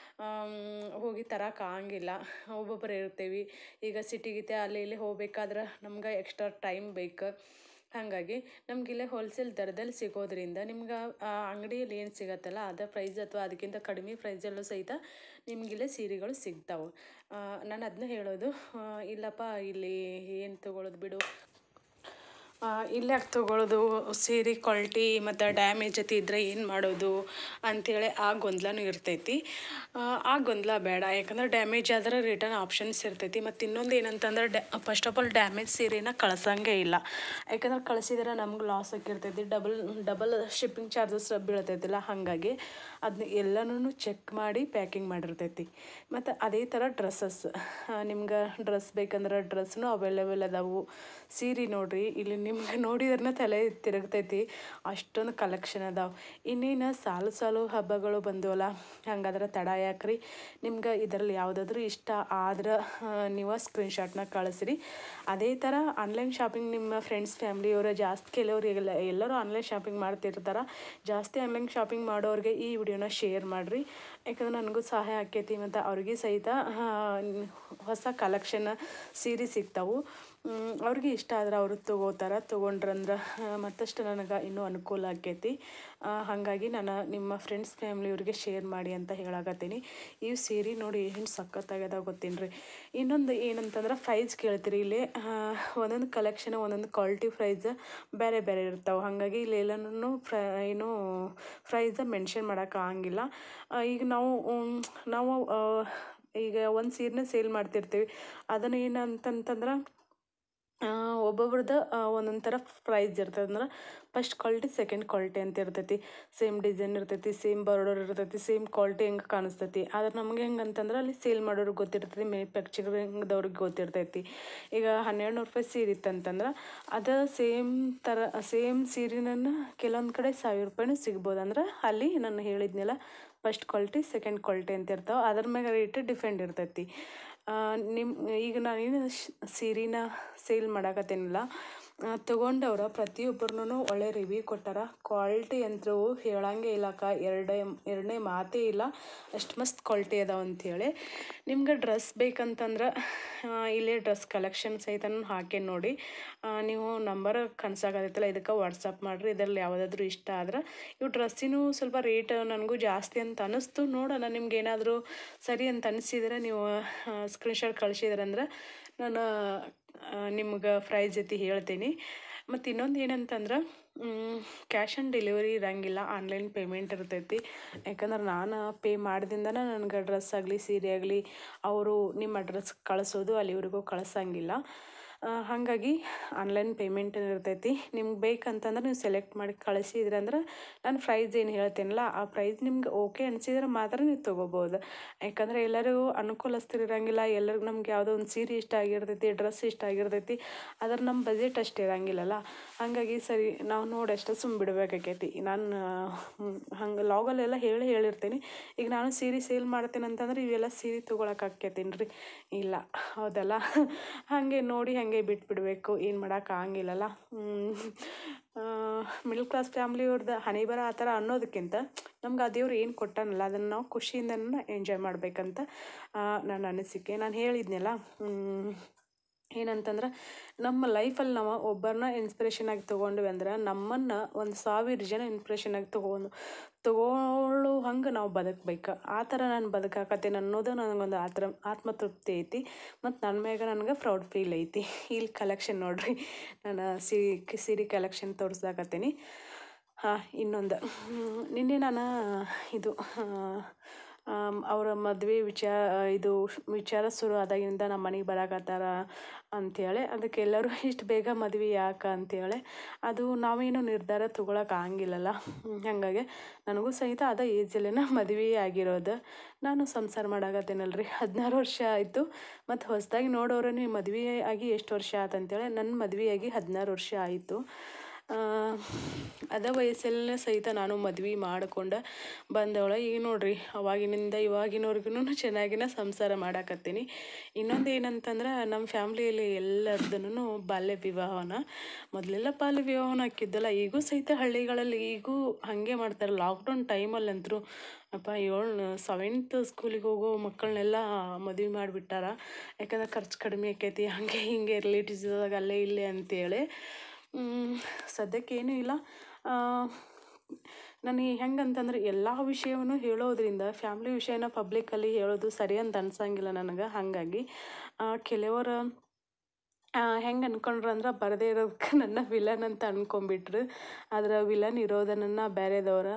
ಹೋಗಿ ತರಕ್ಕೆ ಆಗಂಗಿಲ್ಲ ಒಬ್ಬೊಬ್ಬರು ಇರ್ತೀವಿ ಈಗ ಸಿಟಿಗಿತೆ ಅಲ್ಲಿ ಇಲ್ಲಿ ಹೋಗ್ಬೇಕಾದ್ರೆ ನಮ್ಗೆ ಎಕ್ಸ್ಟ್ರಾ ಟೈಮ್ ಬೇಕು ಹಾಗಾಗಿ ನಮ್ಗೆ ಇಲ್ಲೇ ಹೋಲ್ಸೇಲ್ ದರದಲ್ಲಿ ಸಿಗೋದ್ರಿಂದ ನಿಮ್ಗೆ ಆ ಅಂಗಡಿಯಲ್ಲಿ ಏನು ಸಿಗತ್ತಲ್ಲ ಅದೇ ಪ್ರೈಸ್ ಅಥವಾ ಅದಕ್ಕಿಂತ ಕಡಿಮೆ ಪ್ರೈಸಲ್ಲೂ ಸಹಿತ ನಿಮಗಿಲ್ಲೇ ಸೀರೆಗಳು ಸಿಗ್ತಾವೆ ನಾನು ಅದನ್ನ ಹೇಳೋದು ಇಲ್ಲಪ್ಪ ಇಲ್ಲಿ ಏನು ತೊಗೊಳ್ಳೋದು ಬಿಡು ಇಲ್ಲೇ ತೊಗೊಳ್ಳೋದು ಸೀರೆ ಕ್ವಾಲಿಟಿ ಮತ್ತು ಡ್ಯಾಮೇಜ್ ಜೊತೆ ಇದ್ದರೆ ಏನು ಮಾಡೋದು ಅಂಥೇಳಿ ಆ ಗೊಂದಲನೂ ಇರ್ತೈತಿ ಆ ಗೊಂದಲ ಬೇಡ ಯಾಕಂದ್ರೆ ಡ್ಯಾಮೇಜ್ ಆದ್ರೆ ರಿಟರ್ನ್ ಆಪ್ಷನ್ಸ್ ಇರ್ತೈತಿ ಮತ್ತು ಇನ್ನೊಂದು ಏನಂತಂದ್ರೆ ಡ್ಯಾ ಫಸ್ಟ್ ಆಫ್ ಆಲ್ ಡ್ಯಾಮೇಜ್ ಸೀರೆನ ಕಳ್ಸಂಗೆ ಇಲ್ಲ ಯಾಕಂದ್ರೆ ಕಳಿಸಿದ್ರೆ ನಮ್ಗೆ ಲಾಸ್ ಆಗಿರ್ತೈತಿ ಡಬಲ್ ಡಬಲ್ ಶಿಪ್ಪಿಂಗ್ ಚಾರ್ಜಸ್ ಬೀಳ್ತೈತಿಲ್ಲ ಹಾಗಾಗಿ ಅದನ್ನ ಎಲ್ಲನೂ ಚೆಕ್ ಮಾಡಿ ಪ್ಯಾಕಿಂಗ್ ಮಾಡಿರ್ತೈತಿ ಮತ್ತು ಅದೇ ಥರ ಡ್ರೆಸ್ಸಸ್ ನಿಮ್ಗೆ ಡ್ರೆಸ್ ಬೇಕಂದ್ರೆ ಡ್ರೆಸ್ನು ಅವೈಲೇಬಲ್ ಅದಾವು ಸೀರೆ ನೋಡಿರಿ ಇಲ್ಲಿ ನಿಮ್ಗೆ ನೋಡಿದ್ರೆ ತಲೆ ತಿರುಗ್ತೈತಿ ಅಷ್ಟೊಂದು ಕಲೆಕ್ಷನ್ ಅದಾವೆ ಇನ್ನೇನು ಸಾಲು ಸಾಲು ಹಬ್ಬಗಳು ಬಂದವಲ್ಲ ಹಂಗಾದ್ರೆ ತಡ ಯಾಕ್ರಿ ನಿಮ್ಗೆ ಇದರಲ್ಲಿ ಯಾವುದಾದ್ರೂ ಇಷ್ಟ ಆದ್ರೆ ನೀವು ಸ್ಕ್ರೀನ್ಶಾಟ್ನ ಕಳಿಸ್ರಿ ಅದೇ ಥರ ಆನ್ಲೈನ್ ಶಾಪಿಂಗ್ ನಿಮ್ಮ ಫ್ರೆಂಡ್ಸ್ ಫ್ಯಾಮ್ಲಿಯವರು ಜಾಸ್ತಿ ಕೆಲವ್ರು ಎಲ್ಲ ಎಲ್ಲರೂ ಆನ್ಲೈನ್ ಶಾಪಿಂಗ್ ಮಾಡ್ತಿರ್ತಾರೆ ಜಾಸ್ತಿ ಆನ್ಲೈನ್ ಶಾಪಿಂಗ್ ಮಾಡೋರಿಗೆ ಈ ವಿಡಿಯೋನ ಶೇರ್ ಮಾಡಿರಿ ಯಾಕಂದ್ರೆ ನನಗೂ ಸಹಾಯ ಆಕೈತಿ ಮತ್ತು ಅವ್ರಿಗೆ ಸಹಿತ ಹೊಸ ಕಲೆಕ್ಷನ್ ಸೀರೆ ಸಿಗ್ತಾವೆ ಅವ್ರಿಗೆ ಇಷ್ಟ ಆದ್ರೆ ಅವರು ತೊಗೋತಾರೆ ತೊಗೊಂಡ್ರಂದ್ರೆ ಮತ್ತಷ್ಟು ನನಗೆ ಇನ್ನೂ ಅನುಕೂಲ ಆಕೈತಿ ಹಾಗಾಗಿ ನಾನು ನಿಮ್ಮ ಫ್ರೆಂಡ್ಸ್ ಫ್ಯಾಮ್ಲಿಯವ್ರಿಗೆ ಶೇರ್ ಮಾಡಿ ಅಂತ ಹೇಳಾಕತ್ತೀನಿ ಈ ಸೀರೆ ನೋಡಿ ಏನು ಸಖತ್ತಾಗ್ಯದ ಗೊತ್ತೇನು ರೀ ಇನ್ನೊಂದು ಏನಂತಂದ್ರೆ ಪ್ರೈಸ್ ಕೇಳ್ತೀರಿ ಇಲ್ಲಿ ಒಂದೊಂದು ಕಲೆಕ್ಷನ್ ಒಂದೊಂದು ಕ್ವಾಲಿಟಿ ಪ್ರೈಸ್ ಬೇರೆ ಬೇರೆ ಇರ್ತಾವೆ ಹಾಗಾಗಿ ಇಲ್ಲಿ ಎಲ್ಲನೂ ಫ್ರೈ ಏನು ಪ್ರೈಸ ಮೆನ್ಷನ್ ಮಾಡೋಕೆ ಆಗಂಗಿಲ್ಲ ಈಗ ನಾವು ನಾವು ಈಗ ಒಂದು ಸೀರೆನ ಸೇಲ್ ಮಾಡ್ತಿರ್ತೀವಿ ಅದನ್ನು ಏನಂತಂತಂದ್ರೆ ಒಬ್ಬೊಬ್ರದ್ದು ಒಂದೊಂದು ಥರ ಪ್ರೈಸ್ ಇರ್ತದೆ ಅಂದ್ರೆ ಫಸ್ಟ್ ಕ್ವಾಲಿಟಿ ಸೆಕೆಂಡ್ ಕ್ವಾಲಿಟಿ ಅಂತ ಇರ್ತೈತಿ ಸೇಮ್ ಡಿಸೈನ್ ಇರ್ತೈತಿ ಸೇಮ್ ಬಾರ್ಡರ್ ಇರ್ತೈತಿ ಸೇಮ್ ಕ್ವಾಲಿಟಿ ಹೆಂಗೆ ಕಾಣಿಸ್ತೈತಿ ಆದ್ರೆ ನಮ್ಗೆ ಹೆಂಗೆ ಅಂತಂದ್ರೆ ಅಲ್ಲಿ ಸೇಲ್ ಮಾಡೋರಿಗೆ ಗೊತ್ತಿರ್ತೈತಿ ಮ್ಯಾನುಫ್ಯಾಕ್ಚರಿಂಗ್ದವ್ರಿಗೆ ಗೊತ್ತಿರ್ತೈತಿ ಈಗ ಹನ್ನೆರಡು ನೂರು ರೂಪಾಯಿ ಸೀರೆ ಇತ್ತಂತಂದ್ರೆ ಅದು ಸೇಮ್ ಥರ ಸೇಮ್ ಸೀರೆನ ಕೆಲವೊಂದು ಕಡೆ ಸಾವಿರ ರೂಪಾಯಿನೂ ಸಿಗ್ಬೋದು ಅಂದ್ರೆ ಅಲ್ಲಿ ನಾನು ಹೇಳಿದ್ನಲ್ಲ ಫಸ್ಟ್ ಕ್ವಾಲಿಟಿ ಸೆಕೆಂಡ್ ಕ್ವಾಲಿಟಿ ಅಂತ ಇರ್ತಾವೆ ಅದ್ರ ಮ್ಯಾಗ ರೇಟ್ ಡಿಫ್ರೆಂಟ್ ಇರ್ತೈತಿ ನಿಮ್ಮ ಈಗ ನಾನೇನು ಸೀರೆನ ಸೇಲ್ ಮಾಡಾಕತ್ತೀನಲ್ಲ ತೊಗೊಂಡವ್ರು ಪ್ರತಿಯೊಬ್ಬರನ್ನೂ ಒಳ್ಳೆ ರಿವ್ಯೂ ಕೊಟ್ಟಾರ ಕ್ವಾಲಿಟಿ ಅಂತೂ ಹೇಳಂಗೆ ಇಲ್ಲಕ್ಕ ಎರಡೇ ಎರಡನೇ ಮಾತೇ ಇಲ್ಲ ಅಷ್ಟು ಮಸ್ತ್ ಕ್ವಾಲಿಟಿ ಅದಾವ ಅಂಥೇಳಿ ನಿಮ್ಗೆ ಡ್ರೆಸ್ ಬೇಕಂತಂದ್ರೆ ಇಲ್ಲೇ ಡ್ರೆಸ್ ಕಲೆಕ್ಷನ್ ಸಹಿತ ಹಾಕೇನಿ ನೋಡಿ ನೀವು ನಂಬರ್ ಕನ್ಸಾಗತ್ತಲ್ಲ ಇದಕ್ಕೆ ವಾಟ್ಸಪ್ ಮಾಡಿರಿ ಇದರಲ್ಲಿ ಯಾವುದಾದ್ರೂ ಇಷ್ಟ ಆದ್ರೆ ಇವು ಡ್ರೆಸ್ಸಿನೂ ಸ್ವಲ್ಪ ರೇಟ್ ನನಗೂ ಜಾಸ್ತಿ ಅಂತ ಅನ್ನಿಸ್ತು ನೋಡೋಣ ನಿಮ್ಗೆ ಏನಾದರೂ ಸರಿ ಅಂತ ಅನಿಸಿದ್ರೆ ನೀವು ಸ್ಕ್ರೀನ್ಶಾಟ್ ಕಳಿಸಿದ್ರಂದ್ರೆ ನಾನು ನಿಮ್ಗೆ ಪ್ರೈಸ್ ಜೊತೆ ಹೇಳ್ತೀನಿ
ಮತ್ತು ಇನ್ನೊಂದು ಏನಂತಂದ್ರೆ ಕ್ಯಾಶ್ ಆನ್ ಡೆಲಿವರಿ ಇರಂಗಿಲ್ಲ ಆನ್ಲೈನ್ ಪೇಮೆಂಟ್ ಇರ್ತೈತಿ ಯಾಕಂದ್ರೆ ನಾನು ಪೇ ಮಾಡ್ದಿಂದನೇ ನನಗೆ ಡ್ರೆಸ್ ಆಗಲಿ ಸೀರೆ ಆಗಲಿ ಅವರು ನಿಮ್ಮ ಅಡ್ರೆಸ್ ಕಳಿಸೋದು ಅಲ್ಲಿವರೆಗೂ ಕಳ್ಸಂಗಿಲ್ಲ ಹಾಗಾಗಿ ಆನ್ಲೈನ್ ಪೇಮೆಂಟ್ ಇರ್ತೈತಿ ನಿಮ್ಗೆ ಬೇಕಂತಂದ್ರೆ ನೀವು ಸೆಲೆಕ್ಟ್ ಮಾಡಿ ಕಳಿಸಿದ್ರಿ ಅಂದ್ರೆ ನಾನು ಪ್ರೈಸ್ ಏನು ಹೇಳ್ತೀನಲ್ಲ ಆ ಪ್ರೈಸ್ ನಿಮ್ಗೆ ಓಕೆ ಅನಿಸಿದ್ರೆ ಮಾತ್ರ ನೀವು ತೊಗೋಬೋದು ಯಾಕಂದರೆ ಎಲ್ಲರಿಗೂ ಅನುಕೂಲಸ್ಥರಿರಂಗಿಲ್ಲ ಎಲ್ಲರಿಗೂ ನಮ್ಗೆ ಯಾವುದೋ ಒಂದು ಸೀರೆ ಇಷ್ಟ ಆಗಿರ್ತೈತಿ ಡ್ರೆಸ್ ಇಷ್ಟ ಆಗಿರ್ತೈತಿ ಆದ್ರೆ ನಮ್ಮ ಬಜೆಟ್ ಅಷ್ಟು ಇರಂಗಿಲ್ಲಲ್ಲ ಹಾಗಾಗಿ ಸರಿ ನಾವು ನೋಡಿ ಅಷ್ಟೇ ಸುಮ್ಮ ಬಿಡಬೇಕಾಕೈತಿ ನಾನು ಹಂಗೆ ಲಾಗಲ್ಲೆಲ್ಲ ಹೇಳಿ ಹೇಳಿರ್ತೀನಿ ಈಗ ನಾನು ಸೀರೆ ಸೇಲ್ ಮಾಡ್ತೇನೆ ಅಂತಂದ್ರೆ ಇವೆಲ್ಲ ಸೀರೆ ತೊಗೊಳಕ್ಕೆ ಆಕೈತೀನಿ ರೀ ಇಲ್ಲ ಹೌದಲ್ಲ ಹಾಗೆ ನೋಡಿ ಹಾಗೆ ಬಿಟ್ಬಿಡಬೇಕು ಏನು ಮಾಡೋಕೆ ಆಗಂಗಿಲ್ಲಲ್ಲ ಮಿಡ್ಲ್ ಕ್ಲಾಸ್ ಫ್ಯಾಮ್ಲಿಯವ್ರದ್ದು ಹಣೆ ಬರ ಆ ಥರ ಅನ್ನೋದಕ್ಕಿಂತ ನಮ್ಗೆ ಆ ದೇವ್ರು ಏನು ಕೊಟ್ಟಾನಲ್ಲ ಅದನ್ನು ನಾವು ಖುಷಿಯಿಂದನೇ ಎಂಜಾಯ್ ಮಾಡಬೇಕಂತ ನನ್ನ ಅನಿಸಿಕೆ ನಾನು ಹೇಳಿದ್ನಲ್ಲ ಏನಂತಂದ್ರೆ ನಮ್ಮ ಲೈಫಲ್ಲಿ ನಾವು ಒಬ್ಬರನ್ನ ಇನ್ಸ್ಪಿರೇಷನ್ ಆಗಿ ತೊಗೊಂಡ್ವಿ ಅಂದ್ರೆ ನಮ್ಮನ್ನು ಒಂದು ಸಾವಿರ ಜನ ಇನ್ಸ್ಪಿರೇಷನ್ ಆಗಿ ತೊಗೊಂಡು ತೊಗೊಳ್ಳೋ ಹಂಗೆ ನಾವು ಬದುಕ್ಬೇಕು ಆ ಥರ ನಾನು ಬದುಕಾಕತ್ತೇನೆ ಅನ್ನೋದು ನನಗೊಂದು ಆತ್ರ ಆತ್ಮತೃಪ್ತಿ ಐತಿ ಮತ್ತು ನನ್ನ ಮ್ಯಾಗ ನನಗೆ ಪ್ರೌಡ್ ಫೀಲ್ ಐತಿ ಇಲ್ಲಿ ಕಲೆಕ್ಷನ್ ನೋಡ್ರಿ ನಾನು ಸೀರೆ ಸೀರೆ ಕಲೆಕ್ಷನ್ ತೋರಿಸ್ದಾಕತ್ತೀನಿ ಹಾಂ ಇನ್ನೊಂದು ನಿನ್ನೆ ನಾನು ಇದು ಅವರ ಮದುವೆ ವಿಚಾರ ಇದು ವಿಚಾರ ಶುರು ಆದಾಗಿಂದ ನಮ್ಮ ಮನೆಗೆ ಬರಾಕತ್ತಾರ ಅಂಥೇಳಿ ಅದಕ್ಕೆ ಎಲ್ಲರೂ ಇಷ್ಟು ಬೇಗ ಮದುವೆ ಯಾಕೆ ಅಂಥೇಳಿ ಅದು ನಾವೇನು ನಿರ್ಧಾರ ತೊಗೊಳಕ್ಕೆ ಆಗಂಗಿಲ್ಲಲ್ಲ ಹಾಗಾಗಿ ನನಗೂ ಸಹಿತ ಅದ ಏಜಲ್ಲೇ ಮದುವೆ ಆಗಿರೋದು ನಾನು ಸಂಸಾರ ಮಾಡಾಕತ್ತೀನಲ್ರಿ ಹದಿನಾರು ವರ್ಷ ಆಯಿತು ಮತ್ತು ಹೊಸದಾಗಿ ನೋಡೋರು ನೀವು ಮದುವೆ ಆಗಿ ಎಷ್ಟು ವರ್ಷ ಆಯ್ತು ಅಂತೇಳಿ ನನ್ನ ಮದುವೆ ಆಗಿ ಹದಿನಾರು ವರ್ಷ ಆಯಿತು ಅದ ವಯಸ್ಸಲ್ಲೇ ಸಹಿತ ನಾನು ಮದ್ವೆ ಮಾಡ್ಕೊಂಡು ಬಂದವಳು ಈಗ ನೋಡ್ರಿ ಅವಾಗಿನಿಂದ ಇವಾಗಿನವರ್ಗು ಚೆನ್ನಾಗಿನ ಸಂಸಾರ ಮಾಡಾಕತ್ತೀನಿ ಇನ್ನೊಂದು ಏನಂತಂದ್ರೆ ನಮ್ಮ ಫ್ಯಾಮ್ಲಿಯಲ್ಲಿ ಎಲ್ಲರದೂ ಬಾಲ್ಯ ವಿವಾಹನ ಮೊದಲೆಲ್ಲ ಬಾಲ್ಯ ವಿವಾಹನ ಹಾಕಿದ್ದಲ್ಲ ಈಗೂ ಸಹಿತ ಹಳ್ಳಿಗಳಲ್ಲಿ ಈಗೂ ಹಾಗೆ ಮಾಡ್ತಾರೆ ಲಾಕ್ಡೌನ್ ಟೈಮಲ್ಲಂತೂ ಅಪ್ಪ ಏಳು ಸೆವೆಂತ್ ಸ್ಕೂಲಿಗೆ ಹೋಗೋ ಮಕ್ಕಳನ್ನೆಲ್ಲ ಮದುವೆ ಮಾಡಿಬಿಟ್ಟಾರ ಯಾಕಂದ್ರೆ ಖರ್ಚು ಕಡಿಮೆ ಆಕೈತಿ ಹಾಗೆ ಹೀಗೆ ರಿಲೇಟಿವ್ಸ್ದಾಗ ಅಲ್ಲೇ ಇಲ್ಲೇ ಅಂತೇಳಿ ಸದ್ಯಕ್ಕೆ ಏನೂ ಇಲ್ಲ ನನಗೆ ಹೆಂಗಂತಂದ್ರೆ ಎಲ್ಲ ವಿಷಯವನ್ನು ಹೇಳೋದ್ರಿಂದ ಫ್ಯಾಮ್ಲಿ ವಿಷಯನ ಪಬ್ಲಿಕ್ಕಲ್ಲಿ ಹೇಳೋದು ಸರಿ ಅಂತ ಅನ್ಸಂಗಿಲ್ಲ ನನಗೆ ಹಾಗಾಗಿ ಕೆಲವರು ಹೆಂಗೆ ಅನ್ಕೊಂಡ್ರು ಅಂದ್ರೆ ಬರದೇ ಇರೋದಕ್ಕೆ ನನ್ನ ವಿಲನ್ ಅಂತ ಅನ್ಕೊಂಬಿಟ್ರು ಆದ್ರೆ ವಿಲನ್ ಇರೋದು ನನ್ನ ಬೇರೆದವ್ರ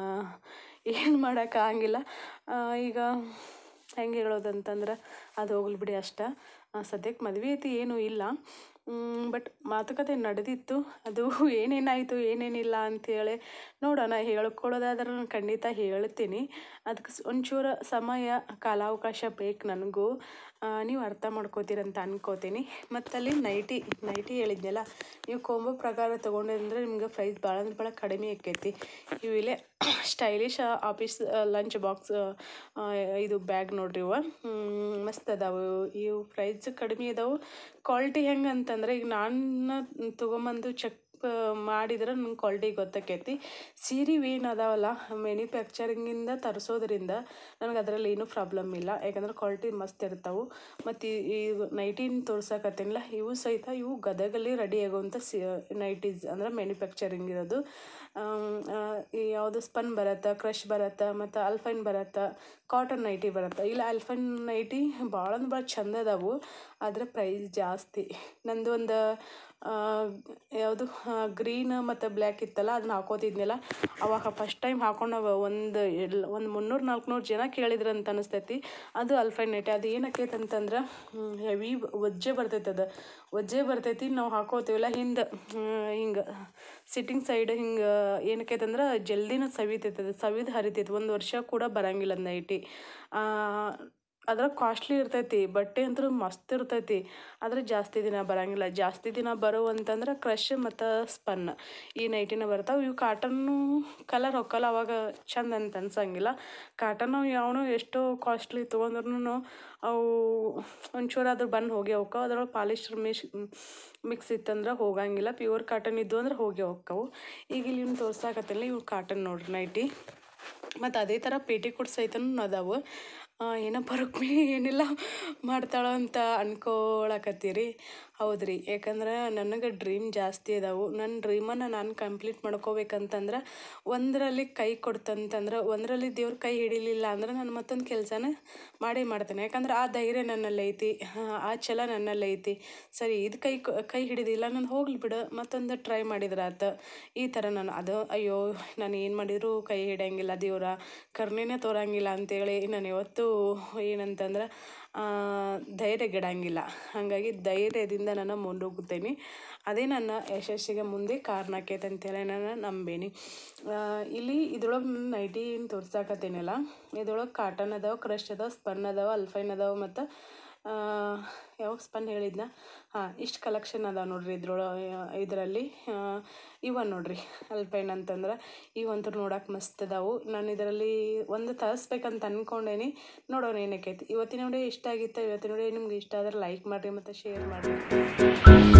ಏನು ಮಾಡೋಕ್ಕಾಗಂಗಿಲ್ಲ ಈಗ ಹೆಂಗೆ ಹೇಳೋದಂತಂದ್ರೆ ಅದು ಹೋಗ್ಲಿ ಬಿಡಿ ಅಷ್ಟೇ ಸದ್ಯಕ್ಕೆ ಮದುವೆ ಐತಿ ಏನೂ ಇಲ್ಲ ಬಟ್ ಮಾತುಕತೆ ನಡೆದಿತ್ತು ಅದು ಏನೇನಾಯಿತು ಏನೇನಿಲ್ಲ ಅಂಥೇಳಿ ನೋಡೋಣ ಹೇಳ್ಕೊಳ್ಳೋದಾದ್ರೆ ನಾನು ಖಂಡಿತ ಹೇಳ್ತೀನಿ ಅದಕ್ಕೆ ಒಂಚೂರು ಸಮಯ ಕಾಲಾವಕಾಶ ಬೇಕು ನನಗೂ ನೀವು ಅರ್ಥ ಮಾಡ್ಕೋತೀರಂತ ಅನ್ಕೋತೀನಿ ಮತ್ತು ಅಲ್ಲಿ ನೈಟಿ ನೈಟಿ ಹೇಳಿದ್ನಲ್ಲ ನೀವು ಕೊಂಬೋ ಪ್ರಕಾರ ತೊಗೊಂಡ್ರೆ ನಿಮ್ಗೆ ಪ್ರೈಸ್ ಭಾಳ ಅಂದ್ರೆ ಭಾಳ ಕಡಿಮೆ ಆಕೈತಿ ಇವಿಲೆ ಸ್ಟೈಲಿಶ್ ಆಫೀಸ್ ಲಂಚ್ ಬಾಕ್ಸ್ ಇದು ಬ್ಯಾಗ್ ನೋಡ್ರಿ ಇವ ಮಸ್ತ್ ಅದಾವು ಇವು ಪ್ರೈಸ್ ಕಡಿಮೆ ಇದಾವೆ ಕ್ವಾಲಿಟಿ ಹೆಂಗೆ ಅಂತಂದ್ರೆ ಈಗ ನಾನು ತೊಗೊಂಬಂದು ಚೆಕ್ ಮಾಡಿದ್ರೆ ನಂಗೆ ಕ್ವಾಲಿಟಿ ಗೊತ್ತಾಕೈತಿ ಸೀರೆ ಏನು ಅದಾವಲ್ಲ ಮ್ಯಾನುಫ್ಯಾಕ್ಚರಿಂಗಿಂದ ತರಿಸೋದ್ರಿಂದ ನನಗೆ ಅದರಲ್ಲಿ ಏನೂ ಪ್ರಾಬ್ಲಮ್ ಇಲ್ಲ ಯಾಕಂದ್ರೆ ಕ್ವಾಲಿಟಿ ಮಸ್ತ್ ಇರ್ತಾವೆ ಮತ್ತು ಈ ನೈಟಿನ ತೋರ್ಸಕತ್ತೀನಲ್ಲ ಇವು ಸಹಿತ ಇವು ಗದಗಲ್ಲಿ ರೆಡಿ ಆಗುವಂಥ ಸಿ ನೈಟೀಸ್ ಅಂದ್ರೆ ಮ್ಯಾನುಫ್ಯಾಕ್ಚರಿಂಗ್ ಇರೋದು ಯಾವುದು ಸ್ಪನ್ ಬರುತ್ತೆ ಕ್ರಶ್ ಬರುತ್ತೆ ಮತ್ತು ಅಲ್ಫೈನ್ ಬರುತ್ತೆ ಕಾಟನ್ ನೈಟಿ ಬರುತ್ತೆ ಇಲ್ಲ ಅಲ್ಫೈನ್ ನೈಟಿ ಭಾಳ ಅಂದ್ರೆ ಭಾಳ ಚಂದ ಅದಾವು ಆದರೆ ಪ್ರೈಸ್ ಜಾಸ್ತಿ ನಂದು ಒಂದು ಯಾವುದು ಗ್ರೀನ್ ಮತ್ತು ಬ್ಲ್ಯಾಕ್ ಇತ್ತಲ್ಲ ಅದನ್ನ ಹಾಕೋತಿದ್ನಲ್ಲ ಅವಾಗ ಫಸ್ಟ್ ಟೈಮ್ ಹಾಕೊಂಡಾಗ ಒಂದು ಎಲ್ಲ ಒಂದು ಮುನ್ನೂರು ನಾಲ್ಕುನೂರು ಜನ ಕೇಳಿದ್ರು ಅಂತ ಅನಿಸ್ತೈತಿ ಅದು ಅಲ್ಫೈನ್ ನೈಟಿ ಅದು ಏನಕ್ಕೈತೆ ಅಂತಂದ್ರೆ ಹೆವಿ ವಜ್ಜೆ ಬರ್ತೈತೆ ಅದು ವಜ್ಜೆ ಬರ್ತೈತಿ ನಾವು ಹಾಕೋತೀವಲ್ಲ ಹಿಂದೆ ಹಿಂಗೆ ಸಿಟ್ಟಿಂಗ್ ಸೈಡ್ ಹಿಂಗೆ ಏನಕ್ಕೈತೆ ಅಂದ್ರೆ ಜಲ್ದಿನ ಸವಿತೈತೆ ಅದು ಸವಿದು ಹರಿತೈತೆ ಒಂದು ವರ್ಷ ಕೂಡ ಬರಂಗಿಲ್ಲ ಅದು ನೈಟಿ ಅದ್ರಾಗ ಕಾಸ್ಟ್ಲಿ ಇರ್ತೈತಿ ಬಟ್ಟೆ ಅಂತೂ ಮಸ್ತ್ ಇರ್ತೈತಿ ಆದರೆ ಜಾಸ್ತಿ ದಿನ ಬರಂಗಿಲ್ಲ ಜಾಸ್ತಿ ದಿನ ಬರೋವು ಅಂತಂದ್ರೆ ಕ್ರಶ್ ಮತ್ತು ಸ್ಪನ್ ಈ ನೈಟಿನ ಬರ್ತಾವೆ ಇವು ಕಾಟನ್ನು ಕಲರ್ ಹೊಕ್ಕಲ್ಲ ಅವಾಗ ಚಂದ ಅಂತ ಅನ್ಸಂಗಿಲ್ಲ ಕಾಟನ್ನು ಯಾವನು ಎಷ್ಟೋ ಕಾಸ್ಟ್ಲಿ ತೊಗೊಂಡ್ರು ಅವು ಒಂಚೂರು ಆದ್ರೂ ಬಂದು ಹೋಗಿ ಹೋಕ್ಕವು ಅದ್ರೊಳಗೆ ಪಾಲಿಸ್ಟರ್ ಮಿಶ್ ಮಿಕ್ಸ್ ಇತ್ತಂದ್ರೆ ಹೋಗಂಗಿಲ್ಲ ಪ್ಯೂರ್ ಕಾಟನ್ ಇದ್ದು ಅಂದ್ರೆ ಹೋಗಿ ಹೋಕ್ಕವು ಈಗ ಇಲ್ಲಿ ಇವ್ನು ತೋರ್ಸಾಕತ್ತಿಲ್ಲ ಇವು ಕಾಟನ್ ನೋಡ್ರಿ ನೈಟಿ ಮತ್ತು ಅದೇ ಥರ ಪೇಟಿಕೋಟ್ ಸಹಿತನೂ ಅದಾವು
ಏನಪ್ಪ ರುಕ್ಮಿಣಿ ಏನಿಲ್ಲ ಮಾಡ್ತಾಳೋ ಅಂತ ಅನ್ಕೊಳಕತ್ತೀರಿ ಹೌದು ರೀ ಯಾಕಂದ್ರೆ ನನಗೆ ಡ್ರೀಮ್ ಜಾಸ್ತಿ ಅದಾವು ನನ್ನ ಡ್ರೀಮನ್ನು ನಾನು ಕಂಪ್ಲೀಟ್ ಮಾಡ್ಕೋಬೇಕಂತಂದ್ರೆ ಒಂದರಲ್ಲಿ ಕೈ ಕೊಡ್ತಂತಂದ್ರೆ ಒಂದರಲ್ಲಿ ದೇವ್ರ ಕೈ ಹಿಡಿಲಿಲ್ಲ ಅಂದ್ರೆ ನಾನು ಮತ್ತೊಂದು ಕೆಲಸನ ಮಾಡೇ ಮಾಡ್ತೇನೆ ಯಾಕಂದ್ರೆ ಆ ಧೈರ್ಯ ನನ್ನಲ್ಲಿ ಐತಿ ಆ ಛಲ ನನ್ನಲ್ಲಿ ಐತಿ ಸರಿ ಇದು ಕೈ ಕೊ- ಕೈ ಹಿಡಿದಿಲ್ಲ ನಾನು ಹೋಗ್ಲಿ ಬಿಡು ಮತ್ತೊಂದು ಟ್ರೈ ಮಾಡಿದ್ರೆ ಆತು ಈ ಥರ ನಾನು ಅದು ಅಯ್ಯೋ ನಾನು ಏನು ಮಾಡಿದರೂ ಕೈ ಹಿಡಿಯಂಗಿಲ್ಲ ದೇವ್ರ ಕರುಣೆನೇ ತೋರಂಗಿಲ್ಲ ಅಂತೇಳಿ ನಾನು ಯಾವತ್ತೂ ಏನಂತಂದ್ರೆ ಧೈರ್ಯಗೆಡಂಗಿಲ್ಲ ಹಾಗಾಗಿ ಧೈರ್ಯದಿಂದ ನಾನು ಮುನ್ನುಗ್ಗುತ್ತೇನೆ ಅದೇ ನನ್ನ ಯಶಸ್ಸಿಗೆ ಮುಂದೆ ಕಾರಣ ಆಕೈತೆ ಅಂತೇಳಿ ನಾನು ನಂಬೇನಿ ಆ, ಇಲ್ಲಿ ಇದ್ರೊಳಗೆ ನಾನು ನೈಟಿ ಏನು ತೋರ್ಸಾಕತ್ತೇನಲ್ಲ ಇದ್ರೊಳಗೆ ಕಾಟನ್ ಅದಾವ ಕ್ರಶ್ ಅದಾವ ಸ್ಪನ್ ಅದಾವ ಅಲ್ಫೈನ್ ಅದಾವ ಮತ್ತು ಯಾವ ಸ್ಪನ್ ಹೇಳಿದ್ನ ಹಾಂ ಇಷ್ಟು ಕಲೆಕ್ಷನ್ ಅದಾವ ನೋಡ್ರಿ ಇದ್ರೊಳಗೆ ಇದರಲ್ಲಿ ಇವ ನೋಡ್ರಿ ಅಲ್ಪೈನ್ ಅಂತಂದ್ರೆ ಇವಂತೂ ನೋಡಕ್ಕೆ ಮಸ್ತ್ ಅದಾವು ನಾನು ಇದರಲ್ಲಿ ಒಂದು ತರಿಸ್ಬೇಕಂತ ಅಂದ್ಕೊಂಡೇನಿ ನೋಡೋಣ ಏನಕ್ಕೈತಿ ಇವತ್ತಿನ ವಿಡಿಯೋ ಇಷ್ಟ ಆಗಿತ್ತು ಇವತ್ತಿನ ವಿಡಿಯೋ ನಿಮ್ಗೆ ಇಷ್ಟ ಆದ್ರೆ ಲೈಕ್ ಮಾಡಿರಿ ಮತ್ತು ಶೇರ್ ಮಾಡಿರಿ